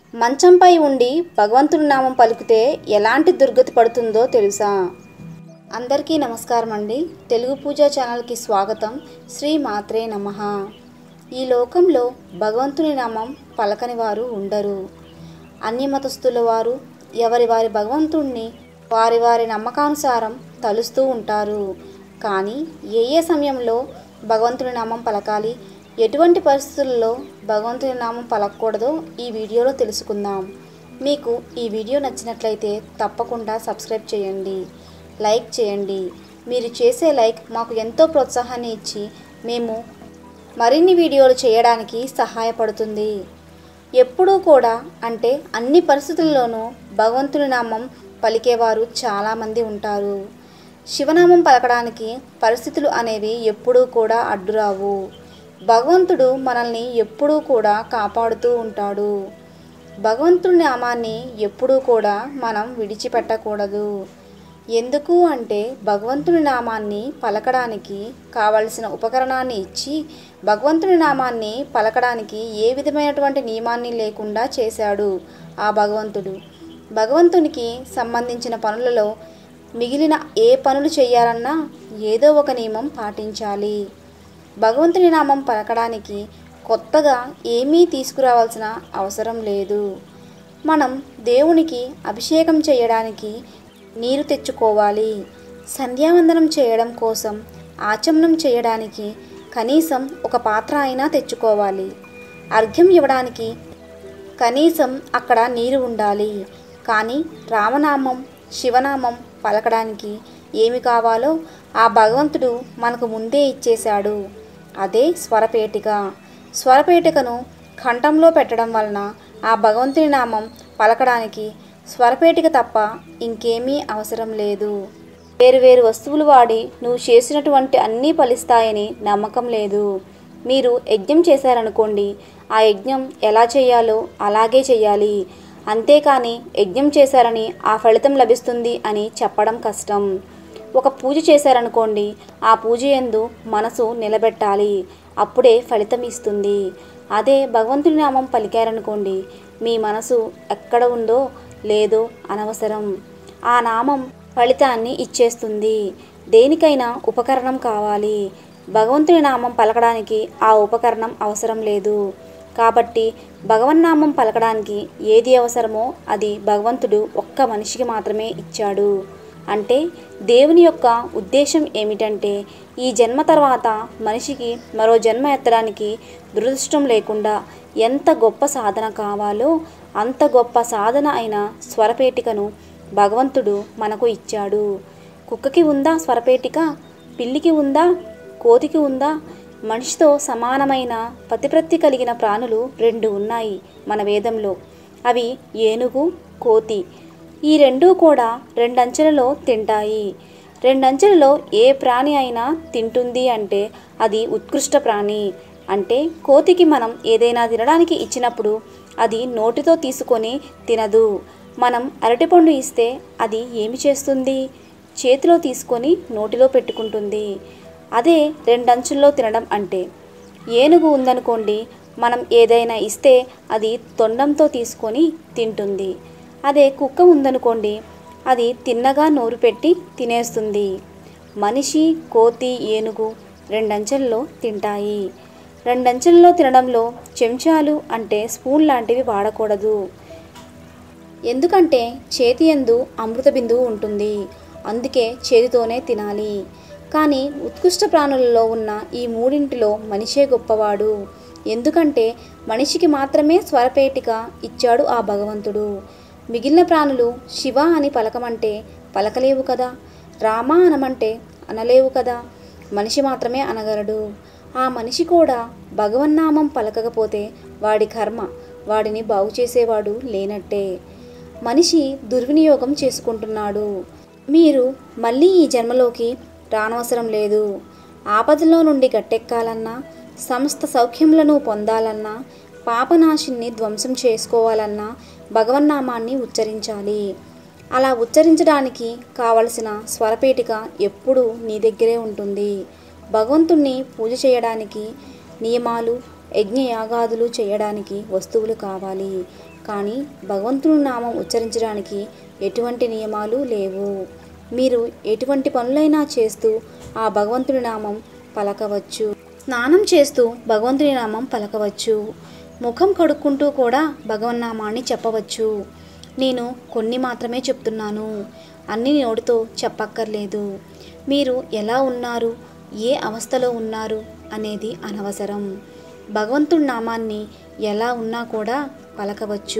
మంచంపై ఉండి భగవంతుని నామం పలికితే ఎలాంటి దుర్గతి పడుతుందో తెలుసా అందరికీ నమస్కారం అండి తెలుగు పూజ ఛానల్కి స్వాగతం శ్రీ మాత్రే నమః ఈ లోకంలో భగవంతుని నామం పలకని వారు ఉండరు అన్ని మతస్థుల వారు ఎవరి వారి భగవంతుణ్ణి వారి వారి నమ్మకానుసారం తలుస్తూ ఉంటారు కానీ ఏ ఏ సమయంలో భగవంతుని నామం పలకాలి ఎటువంటి పరిస్థితుల్లో భగవంతుని నామం పలకూడదో ఈ వీడియోలో తెలుసుకుందాం మీకు ఈ వీడియో నచ్చినట్లయితే తప్పకుండా సబ్స్క్రైబ్ చేయండి లైక్ చేయండి మీరు చేసే లైక్ మాకు ఎంతో ప్రోత్సాహాన్ని ఇచ్చి మేము మరిన్ని వీడియోలు చేయడానికి సహాయపడుతుంది ఎప్పుడూ కూడా అంటే అన్ని పరిస్థితుల్లోనూ భగవంతుని నామం పలికేవారు చాలామంది ఉంటారు శివనామం పలకడానికి పరిస్థితులు అనేవి ఎప్పుడూ కూడా అడ్డురావు భగవంతుడు మనల్ని ఎప్పుడూ కూడా కాపాడుతూ ఉంటాడు భగవంతుడి నామాన్ని ఎప్పుడూ కూడా మనం విడిచిపెట్టకూడదు ఎందుకు అంటే భగవంతుని నామాన్ని పలకడానికి కావలసిన ఉపకరణాన్ని ఇచ్చి భగవంతుని నామాన్ని పలకడానికి ఏ విధమైనటువంటి నియమాన్ని లేకుండా చేశాడు ఆ భగవంతుడు భగవంతునికి సంబంధించిన పనులలో మిగిలిన ఏ పనులు చేయాలన్నా ఏదో ఒక నియమం పాటించాలి భగవంతుని నామం పలకడానికి కొత్తగా ఏమీ తీసుకురావాల్సిన అవసరం లేదు మనం దేవునికి అభిషేకం చేయడానికి నీరు తెచ్చుకోవాలి సంధ్యావందనం చేయడం కోసం ఆచమనం చేయడానికి కనీసం ఒక పాత్ర అయినా తెచ్చుకోవాలి అర్ఘ్యం ఇవ్వడానికి కనీసం అక్కడ నీరు ఉండాలి కానీ రామనామం శివనామం పలకడానికి ఏమి కావాలో ఆ భగవంతుడు మనకు ముందే ఇచ్చేశాడు అదే స్వరపేటిక స్వరపేటికను కంఠంలో పెట్టడం వలన ఆ భగవంతుని నామం పలకడానికి స్వరపేటిక తప్ప ఇంకేమీ అవసరం లేదు వేరు వేరు వస్తువులు వాడి నువ్వు చేసినటువంటి అన్నీ ఫలిస్తాయని నమ్మకం లేదు మీరు యజ్ఞం చేశారనుకోండి ఆ యజ్ఞం ఎలా చేయాలో అలాగే చేయాలి అంతేకాని యజ్ఞం చేశారని ఆ ఫలితం లభిస్తుంది అని చెప్పడం కష్టం ఒక పూజ చేశారనుకోండి ఆ పూజ ఎందు మనసు నిలబెట్టాలి అప్పుడే ఫలితం ఇస్తుంది అదే భగవంతుని నామం పలికారనుకోండి మీ మనసు ఎక్కడ ఉందో లేదో అనవసరం ఆ నామం ఫలితాన్ని ఇచ్చేస్తుంది దేనికైనా ఉపకరణం కావాలి భగవంతుని నామం పలకడానికి ఆ ఉపకరణం అవసరం లేదు కాబట్టి భగవన్నామం పలకడానికి ఏది అవసరమో అది భగవంతుడు ఒక్క మనిషికి మాత్రమే ఇచ్చాడు అంటే దేవుని యొక్క ఉద్దేశం ఏమిటంటే ఈ జన్మ తర్వాత మనిషికి మరో జన్మ ఎత్తడానికి దురదృష్టం లేకుండా ఎంత గొప్ప సాధన కావాలో అంత గొప్ప సాధన అయిన స్వరపేటికను భగవంతుడు మనకు ఇచ్చాడు కుక్కకి ఉందా స్వరపేటిక పిల్లికి ఉందా కోతికి ఉందా మనిషితో సమానమైన పతిప్రత్తి కలిగిన ప్రాణులు రెండు ఉన్నాయి మన వేదంలో అవి ఏనుగు కోతి ఈ రెండూ కూడా రెండంచెలలో తింటాయి రెండంచెలలో ఏ ప్రాణి అయినా తింటుంది అంటే అది ఉత్కృష్ట ప్రాణి అంటే కోతికి మనం ఏదైనా తినడానికి ఇచ్చినప్పుడు అది నోటితో తీసుకొని తినదు మనం అరటిపండు ఇస్తే అది ఏమి చేస్తుంది చేతిలో తీసుకొని నోటిలో పెట్టుకుంటుంది అదే రెండంచుల్లో తినడం అంటే ఏనుగు ఉందనుకోండి మనం ఏదైనా ఇస్తే అది తొండంతో తీసుకొని తింటుంది అదే కుక్క ఉందనుకోండి అది తిన్నగా నోరు పెట్టి తినేస్తుంది మనిషి కోతి ఏనుగు రెండంచెల్లో తింటాయి రెండంచెల్లో తినడంలో చెంచాలు అంటే స్పూన్ లాంటివి వాడకూడదు ఎందుకంటే చేతి ఎందు అమృత బిందువు ఉంటుంది అందుకే చేతితోనే తినాలి కానీ ఉత్కృష్ట ప్రాణులలో ఉన్న ఈ మూడింటిలో మనిషే గొప్పవాడు ఎందుకంటే మనిషికి మాత్రమే స్వరపేటిక ఇచ్చాడు ఆ భగవంతుడు మిగిలిన ప్రాణులు శివ అని పలకమంటే పలకలేవు కదా రామ అనమంటే అనలేవు కదా మనిషి మాత్రమే అనగలడు ఆ మనిషి కూడా భగవన్నామం పలకకపోతే వాడి కర్మ వాడిని బాగు చేసేవాడు లేనట్టే మనిషి దుర్వినియోగం చేసుకుంటున్నాడు మీరు మళ్ళీ ఈ జన్మలోకి రానవసరం లేదు ఆపదలో నుండి గట్టెక్కాలన్నా సమస్త సౌఖ్యములను పొందాలన్నా పాపనాశిని ధ్వంసం చేసుకోవాలన్నా భగవన్నామాన్ని ఉచ్చరించాలి అలా ఉచ్చరించడానికి కావలసిన స్వరపేటిక ఎప్పుడూ నీ దగ్గరే ఉంటుంది భగవంతుణ్ణి పూజ చేయడానికి నియమాలు యజ్ఞయాగాదులు చేయడానికి వస్తువులు కావాలి కానీ భగవంతుని నామం ఉచ్చరించడానికి ఎటువంటి నియమాలు లేవు మీరు ఎటువంటి పనులైనా చేస్తూ ఆ భగవంతుని నామం పలకవచ్చు స్నానం చేస్తూ భగవంతుని నామం పలకవచ్చు ముఖం కడుక్కుంటూ కూడా భగవన్నామాన్ని చెప్పవచ్చు నేను కొన్ని మాత్రమే చెప్తున్నాను అన్ని నోటితో చెప్పక్కర్లేదు మీరు ఎలా ఉన్నారు ఏ అవస్థలో ఉన్నారు అనేది అనవసరం భగవంతుడి నామాన్ని ఎలా ఉన్నా కూడా పలకవచ్చు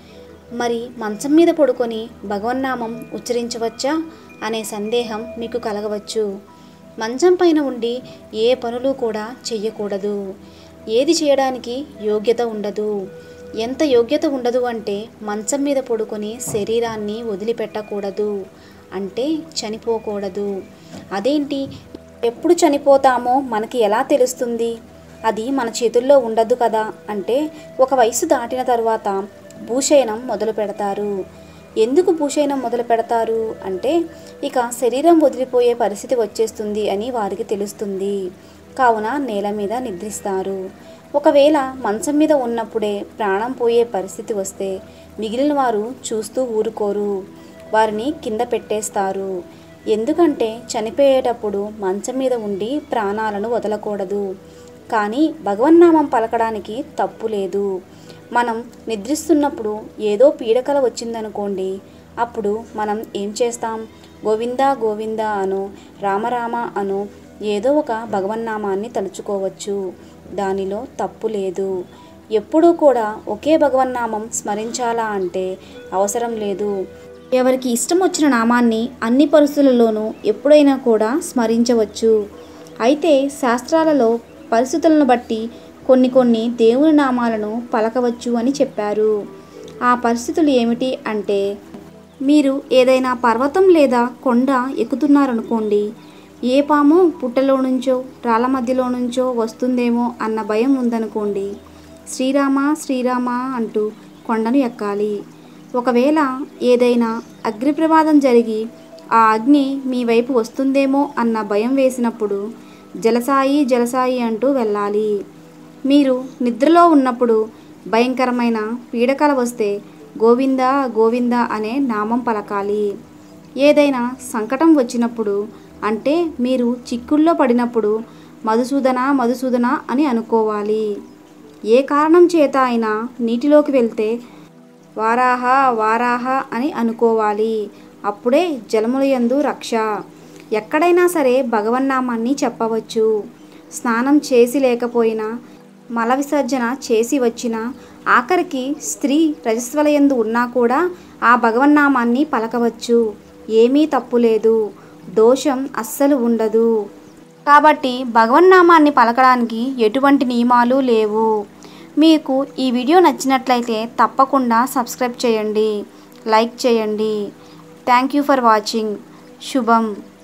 మరి మంచం మీద పడుకొని భగవన్నామం ఉచ్చరించవచ్చా అనే సందేహం మీకు కలగవచ్చు మంచం పైన ఉండి ఏ పనులు కూడా చెయ్యకూడదు ఏది చేయడానికి యోగ్యత ఉండదు ఎంత యోగ్యత ఉండదు అంటే మంచం మీద పడుకొని శరీరాన్ని వదిలిపెట్టకూడదు అంటే చనిపోకూడదు అదేంటి ఎప్పుడు చనిపోతామో మనకి ఎలా తెలుస్తుంది అది మన చేతుల్లో ఉండదు కదా అంటే ఒక వయసు దాటిన తర్వాత భూషయనం మొదలు పెడతారు ఎందుకు భూషయనం మొదలు పెడతారు అంటే ఇక శరీరం వదిలిపోయే పరిస్థితి వచ్చేస్తుంది అని వారికి తెలుస్తుంది కావున నేల మీద నిద్రిస్తారు ఒకవేళ మంచం మీద ఉన్నప్పుడే ప్రాణం పోయే పరిస్థితి వస్తే మిగిలిన వారు చూస్తూ ఊరుకోరు వారిని కింద పెట్టేస్తారు ఎందుకంటే చనిపోయేటప్పుడు మంచం మీద ఉండి ప్రాణాలను వదలకూడదు కానీ భగవన్నామం పలకడానికి తప్పు లేదు మనం నిద్రిస్తున్నప్పుడు ఏదో పీడకల వచ్చిందనుకోండి అప్పుడు మనం ఏం చేస్తాం గోవిందా గోవిందా అను రామరామ అను ఏదో ఒక భగవన్నామాన్ని తలుచుకోవచ్చు దానిలో తప్పు లేదు ఎప్పుడూ కూడా ఒకే భగవన్నామం స్మరించాలా అంటే అవసరం లేదు ఎవరికి ఇష్టం వచ్చిన నామాన్ని అన్ని పరిస్థితులలోనూ ఎప్పుడైనా కూడా స్మరించవచ్చు అయితే శాస్త్రాలలో పరిస్థితులను బట్టి కొన్ని కొన్ని దేవుని నామాలను పలకవచ్చు అని చెప్పారు ఆ పరిస్థితులు ఏమిటి అంటే మీరు ఏదైనా పర్వతం లేదా కొండ ఎక్కుతున్నారనుకోండి ఏ పాము పుట్టలో నుంచో రాళ్ళ మధ్యలో నుంచో వస్తుందేమో అన్న భయం ఉందనుకోండి శ్రీరామ శ్రీరామ అంటూ కొండను ఎక్కాలి ఒకవేళ ఏదైనా అగ్ని ప్రమాదం జరిగి ఆ అగ్ని మీ వైపు వస్తుందేమో అన్న భయం వేసినప్పుడు జలసాయి జలసాయి అంటూ వెళ్ళాలి మీరు నిద్రలో ఉన్నప్పుడు భయంకరమైన పీడకల వస్తే గోవింద గోవింద అనే నామం పలకాలి ఏదైనా సంకటం వచ్చినప్పుడు అంటే మీరు చిక్కుల్లో పడినప్పుడు మధుసూదన మధుసూదన అని అనుకోవాలి ఏ కారణం చేత అయినా నీటిలోకి వెళ్తే వారాహ వారాహ అని అనుకోవాలి అప్పుడే జలములయందు రక్ష ఎక్కడైనా సరే భగవన్నామాన్ని చెప్పవచ్చు స్నానం చేసి లేకపోయినా మల విసర్జన చేసి వచ్చిన ఆఖరికి స్త్రీ రజస్వలయందు ఉన్నా కూడా ఆ భగవన్నామాన్ని పలకవచ్చు ఏమీ తప్పు లేదు దోషం అస్సలు ఉండదు కాబట్టి భగవన్నామాన్ని పలకడానికి ఎటువంటి నియమాలు లేవు మీకు ఈ వీడియో నచ్చినట్లయితే తప్పకుండా సబ్స్క్రైబ్ చేయండి లైక్ చేయండి థ్యాంక్ యూ ఫర్ వాచింగ్ శుభం